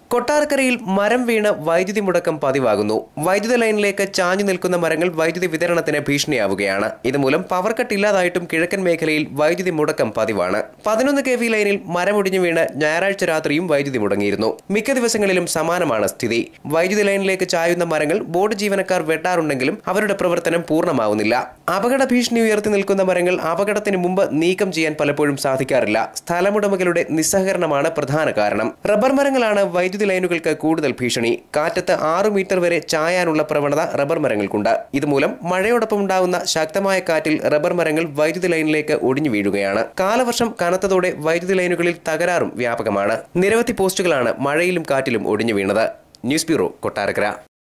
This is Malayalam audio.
കൊട്ടാരക്കരയിൽ മരം വീണ് വൈദ്യുതി മുടക്കം പതിവാകുന്നു വൈദ്യുത ലൈനിലേക്ക് ചാഞ്ഞു നിൽക്കുന്ന മരങ്ങൾ വൈദ്യുതി വിതരണത്തിന് ഭീഷണിയാവുകയാണ് ഇതുമൂലം പവർ കട്ട് ഇല്ലാതായിട്ടും കിഴക്കൻ മേഖലയിൽ വൈദ്യുതി മുടക്കം പതിവാണ് പതിനൊന്ന് കെ വി ലൈനിൽ മരമൊടിഞ്ഞു വീണ് ഞായറാഴ്ച രാത്രിയും വൈദ്യുതി മുടങ്ങിയിരുന്നു മിക്ക ദിവസങ്ങളിലും സമാനമാണ് സ്ഥിതി വൈദ്യുതി ലൈനിലേക്ക് ചായുന്ന മരങ്ങൾ ബോർഡ് ജീവനക്കാർ വെട്ടാറുണ്ടെങ്കിലും അവരുടെ പ്രവർത്തനം പൂർണ്ണമാവുന്നില്ല അപകട ഭീഷണി ഉയർത്തി നിൽക്കുന്ന മരങ്ങൾ അപകടത്തിന് മുമ്പ് നീക്കം ചെയ്യാൻ പലപ്പോഴും സാധിക്കാറില്ല സ്ഥലമുടമകളുടെ നിസ്സഹകരണമാണ് പ്രധാന കാരണം റബ്ബർ മരങ്ങളാണ് വൈദ്യുതി ലൈനുകൾക്ക് കൂടുതൽ ഭീഷണി കാറ്റത്ത് ആറ് മീറ്റർ വരെ ചായാനുള്ള പ്രവണത റബ്ബർ മരങ്ങൾക്കുണ്ട് ഇതുമൂലം മഴയോടൊപ്പം ഉണ്ടാവുന്ന ശക്തമായ കാറ്റിൽ റബ്ബർ മരങ്ങൾ വൈദ്യുതി ലൈനിലേക്ക് ഒടിഞ്ഞു വീഴുകയാണ് കാലവർഷം കനത്തതോടെ വൈദ്യുതി ലൈനുകളിൽ തകരാറും വ്യാപകമാണ് നിരവധി പോസ്റ്റുകളാണ് മഴയിലും കാറ്റിലും ഒടിഞ്ഞു വീണത് ന്യൂസ് ബ്യൂറോ കൊട്ടാരക്കര